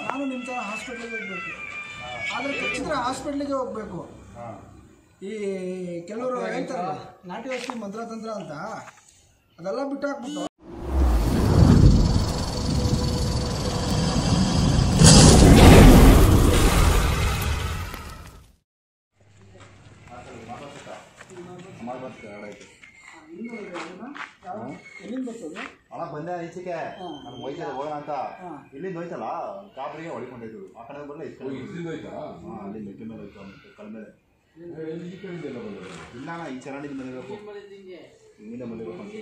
ನಾನು ನಿಮ್ಮ ಥರ ಹಾಸ್ಪಿಟ್ಲಿಗೆ ಹೋಗ್ಬೇಕು ಆದರೆ ಕಚ್ಚಿದ್ರೆ ಹಾಸ್ಪಿಟ್ಲಿಗೆ ಹೋಗ್ಬೇಕು ಈ ಕೆಲವರು ಹೇಳ್ತಾರಲ್ಲ ನಾಟಿ ಔಷಧಿ ಮಂತ್ರತಂತ್ರ ಅಂತ ಅದೆಲ್ಲ ಬಿಟ್ಟು ಹಾಕ್ಬಿಟ್ಟು ಎಲ್ಲಿಂದ ಬರ್ತದೆ ಅಣ್ಣ ಬಂದೆ ಈಚೆಗೆ ನಾನು ಹೋಯ್ತಲ್ಲ ಹೋಗೋಣ ಅಂತ ಇಲ್ಲಿಂದ ಹೋಯ್ತಲ್ಲ ಕಾಬ್ರಿಗೆ ಹೊಡಿಕೊಂಡಿದ್ದು ಆ ಕಡೆ ಬರಲ್ಲ ಈ ಕಡೆ ಇದ್ರಿಂದ ಹೋಯ್ತಾ ಹಾಂ ಅಲ್ಲಿ ಮೆಕ್ಕೆ ಮೇಲೆ ಹೋಯ್ತು ಅವ್ನು ಕಲ್ ಮೇಲೆ ಎಲ್ಲಿ ಈ ಕಡೆಯಿಂದ ಎಲ್ಲ ಬಂದದ್ದು ಇಲ್ಲ ಅಣ್ಣ ಈ ಚರಂಡಿಂದ ಬಂದಿರಬೇಕು ಇಲ್ಲಿಂದ ಬಂದಿರಬೇಕು ಅಂತ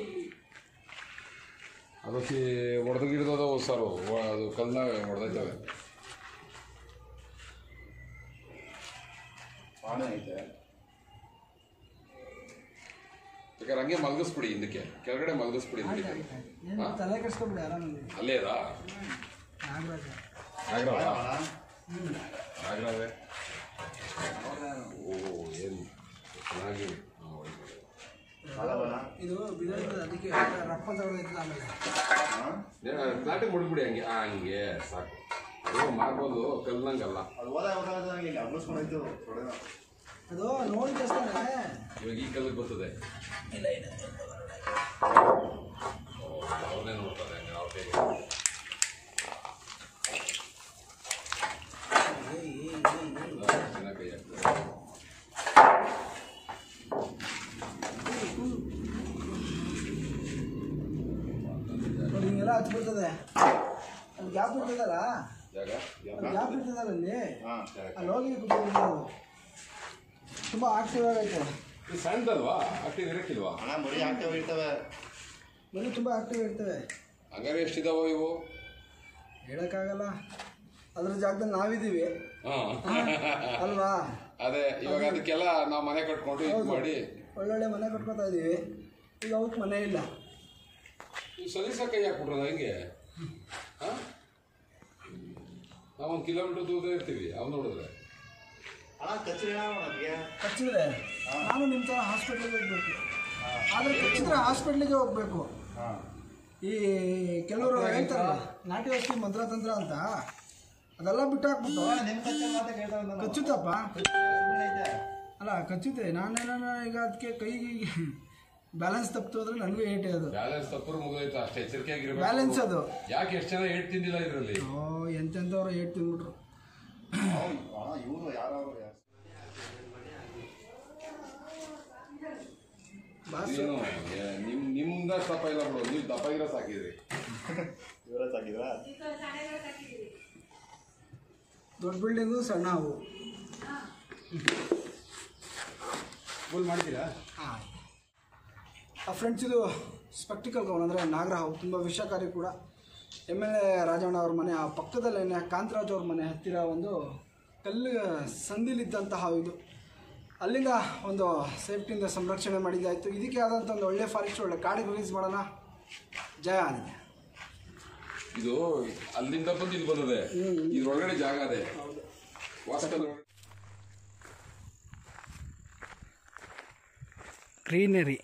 ಅದಕ್ಕೆ ಹೊಡೆದು ಗಿಡದ ಸಾರು ಅದು ಕಲ್ನಾಗ ಹೊಡೆದೈತವೆ ಪಾನೆ ಐತೆ ಬೇಕಾದ್ರೆ ಹಂಗೆ ಮಲಗಿಸ್ಬಿಡಿ ಹಿಂದಕ್ಕೆ ಕೆಳಗಡೆ ಮಲಗಿಸ್ಬಿಡಿ ಹಿಂದಕ್ಕೆ ಏನು ತಲೆ ಕೆಡಿಸ್ಕೊಬಿಡಿ ಆರಾಮಾಗಿ ಅಲ್ಲೇ ಅದಾ ನಾಗರಾಜ ನಾಗರಾವ ನಾಗರಾವೆ ಓ ಏನು ಚೆನ್ನಾಗಿ ಹಾ, ಒಳ್ಳೆ. ಆಗಲ್ಲ ಇದು ಬಿದೋಯ್ತದೆ ಅದಕ್ಕೆ ರಪ್ಪ ತಗೊಳ್ಳೋದಿಲ್ಲ ಆಮೇಲೆ ಹಾಂ ಪ್ಲಾಟಿಗೆ ಮುಡ್ಬಿಡಿ ಹಂಗೆ ಆ, ಹಂಗೆ ಸಾಕು ಅದು ಮಾಡ್ಬೋದು ಕಲ್ನಂಗಲ್ಲ ಅದು ಹೋದಾಗ ಹೋದಾಗ ನನಗೆ ಇಲ್ಲಿ ಅಬ್ಬಿಸ್ಕೊಂಡೋಯ್ತು ಹೊಡೆದ ಅದು ನೋಡಿದ ತಕ್ಷಣ ಇವಾಗ ಈ ಕಲ್ಲಿಗೆ ಬರ್ತದೆ ಓ, ಅವ್ರನ್ನೇ ನೋಡ್ತಾರೆ ಹಂಗೆ ಅವ್ರ ಕೈಗೆ. ಹಾ, ಚೆನ್ನಾಗಿ ಕೈ ಹಾಕ್ತಾರೆ. ನೋಡಿ ಹಿಂಗೆಲ್ಲ ಹಚ್ಬಿಡ್ತದೆ ಅಲ್ಲಿ ಗ್ಯಾಪ್ ಇರ್ತದಲ್ಲ ಜಾಗ ಅಲ್ಲಿ ಗ್ಯಾಪ್ ಇರ್ತದಲ್ಲ ಅಲ್ಲಿ ಹಾಂ ಅಲ್ಲಿ ಹೋಗಿ ಕುತ್ಕೊಂಡಿರೋದು ತುಂಬ ಆಕ್ಟಿವ್ ಆಗೈತೆ ಇದು ಸಣ್ಣದಲ್ವಾ ಆಕ್ಟಿವ್ ಇರಕ್ಕಿಲ್ವಾ ಹಣ ಮರಿ ಆಗ್ತವೆ ಇರ್ತವೆ ಮನೆ ತುಂಬ ಆಕ್ಟಿವ್ ಇರ್ತವೆ ಹಂಗಾರೆ ಎಷ್ಟಿದಾವ ಇವು ಹೇಳೋಕ್ಕಾಗಲ್ಲ ಅದ್ರ ಜಾಗದಲ್ಲಿ ನಾವಿದ್ದೀವಿ ಹಾ ಅಲ್ವಾ ಅದೇ ಇವಾಗ ಅದಕ್ಕೆಲ್ಲ ನಾವು ಮನೆ ಕಟ್ಕೊಂಡು ಇದು ಹೌದು. ಮಾಡಿ ಒಳ್ಳೊಳ್ಳೆ ಮನೆ ಕಟ್ಕೊತಾ ಇದ್ದೀವಿ ಈಗ ಅವಕ್ಕೆ ಮನೆ ಇಲ್ಲ ನೀವು ಸಲೀಸ ಕೈ ಹಾಕ್ಬಿಟ್ರಲ್ಲ ಹೆಂಗೆ ಹಾ ನಾವು ಒಂದು ಕಿಲೋಮೀಟರ್ ದೂರ ಇರ್ತೀವಿ ಅವ್ನು ನೋಡಿದ್ರೆ ಹಣ ಕಚ್ಚಿ ನನಗೆ ಕಚ್ಚಿದ್ರೆ ನಾನು ನಿಮ್ಮ ಥರ ಹಾಸ್ಪಿಟ್ಲಿಗೆ ಹೋಗ್ಬೇಕು ಆದರೆ ಕಚ್ಚಿದ್ರೆ ಹಾಸ್ಪಿಟ್ಲಿಗೆ ಹೋಗ್ಬೇಕು ಹಾಂ ಈ ಕೆಲವರು ಹೇಳ್ತಾರಲ್ಲ ನಾಟಿ ಔಷಧಿ ಮಂತ್ರತಂತ್ರ ಅಂತ ಅದೆಲ್ಲ ಬಿಟ್ಟು ಹಾಕ್ಬಿಟ್ಟು ನಿಮ್ಮ ಕಚ್ಚಿ ಮಾತ್ರ ಕೇಳ್ತಾ ಇದ್ದೆ ನಾನು. ಕಚ್ಚುತ್ತಪ್ಪ ಐತೆ ಅಲ್ಲ ಕಚ್ಚುತ್ತೆ ನಾನೇನ ಈಗ ಅದಕ್ಕೆ ಕೈಗೆ ಬ್ಯಾಲೆನ್ಸ್ ತಪ್ಪಿತು ಅಂದ್ರೆ ನನಗೂ ಏಟೆ ಅದು ಬ್ಯಾಲೆನ್ಸ್ ತಪ್ಪರು ಮುಗಿದೋಯ್ತು ಅಷ್ಟೇ ಎಚ್ಚರಿಕೆ ಬ್ಯಾಲೆನ್ಸ್ ಆಗಿರ್ಬೇಕು ಅದು ಯಾಕೆ ಎಷ್ಟು ಜನ ಏಟ್ ತಿಂದಿಲ್ಲ ಇದರಲ್ಲಿ ಓ ಎಂತೆಂಥವ್ರು ಏಟ್ ತಿಂದ್ಬಿಟ್ರು ಹೌದು, ಹಣ ಇವರು ಯಾರು ಯಾರು ಬಾಸು ಏನು ಏ, ನಿಮ್ ನಿಮ್ದ ದಪ್ಪ ಇಲ್ಲ ಬಿಡು ನೀವು ದಪ್ಪ ಇರೋ ಸಾಕಿದ್ರಿ ಇವರೇ ಸಾಕಿದ್ರಾ ದೊಡ್ಡ ಬಿಲ್ಡಿಂಗು ಸಣ್ಣ ಅವು ಫುಲ್ ಮಾಡಿದ್ದೀರಾ ಆ ಫ್ರೆಂಡ್ಸ್ ಇದು ಸ್ಪೆಕ್ಟಿಕಲ್ ಗೌನ್ ಅಂದರೆ ನಾಗರಹಾವು ತುಂಬ ವಿಷಕಾರಿ ಕೂಡ ಎಮ್ ಎಲ್ ಎ ರಾಜಣ್ಣ ಅವ್ರ ಮನೆ ಆ ಪಕ್ಕದಲ್ಲೇ ಕಾಂತರಾಜ್ ಅವ್ರ ಮನೆ ಹತ್ತಿರ ಒಂದು ಕಲ್ಲು ಸಂದಿಲಿದ್ದಂತಹ ಹಾವು ಇದು ಅಲ್ಲಿಂದ ಒಂದು ಸೇಫ್ಟಿಯಿಂದ ಸಂರಕ್ಷಣೆ ಮಾಡಿದ್ದಾಯಿತು ಇದಕ್ಕೆ ಆದಂಥ ಒಂದು ಒಳ್ಳೆ ಫಾರೆಸ್ಟ್ ಒಳ್ಳೆ ಕಾಡಿಗೆ ರಿಲೀಸ್ ಮಾಡೋಣ ಜಯ ಆನೆ ಇದು ಅಲ್ಲಿಂದ ಬಂದು ಇಲ್ಲಿ ಬಂದದೆ ಇದ್ರೊಳಗಡೆ ಜಾಗ ಅದೇ ವಾಸ್ತವ ಗ್ರೀನರಿ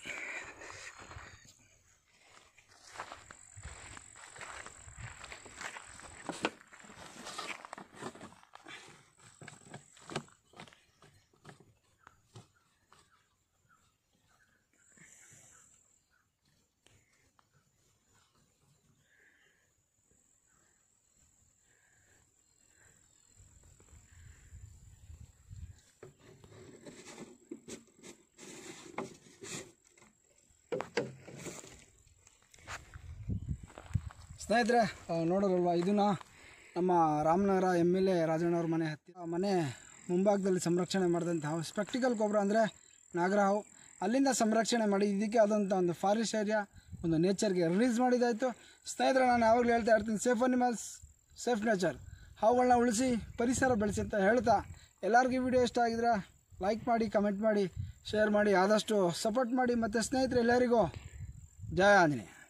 ಸ್ನೇಹಿತರೆ ಆ, ನೋಡೋರಲ್ವಾ ಇದನ್ನ ನಮ್ಮ ರಾಮನಗರ ಎಮ್ ಎಲ್ ಎ ರಾಜಣ್ಣವ್ರ ಮನೆ ಹತ್ತಿರ ಆ ಮನೆ ಮುಂಭಾಗದಲ್ಲಿ ಸಂರಕ್ಷಣೆ ಮಾಡಿದಂಥ ಹಾವು ಸ್ಪೆಕ್ಟಿಕಲ್ ಗೊಬ್ಬರ ಅಂದರೆ ನಾಗರ ಹಾವು ಅಲ್ಲಿಂದ ಸಂರಕ್ಷಣೆ ಮಾಡಿ ಇದಕ್ಕೆ ಆದಂಥ ಒಂದು ಫಾರೆಸ್ಟ್ ಏರಿಯಾ ಒಂದು ನೇಚರ್ಗೆ ರಿಲೀಸ್ ಮಾಡಿದ್ದಾಯಿತು ಸ್ನೇಹಿತರೆ ನಾನು ಯಾವಾಗಲೂ ಹೇಳ್ತಾ ಇರ್ತೀನಿ ಸೇಫ್ ಅನಿಮಲ್ಸ್ ಸೇಫ್ ನೇಚರ್ ಹಾವುಗಳನ್ನ ಉಳಿಸಿ ಪರಿಸರ ಬೆಳೆಸಿ ಅಂತ ಹೇಳ್ತಾ ಎಲ್ಲರಿಗೂ ಈ ವಿಡಿಯೋ ಇಷ್ಟ ಆಗಿದ್ರೆ ಲೈಕ್ ಮಾಡಿ ಕಮೆಂಟ್ ಮಾಡಿ ಶೇರ್ ಮಾಡಿ ಆದಷ್ಟು ಸಪೋರ್ಟ್ ಮಾಡಿ ಮತ್ತು ಸ್ನೇಹಿತರೆ ಎಲ್ಲರಿಗೂ ಜಯ ಆಂಜನೇಯ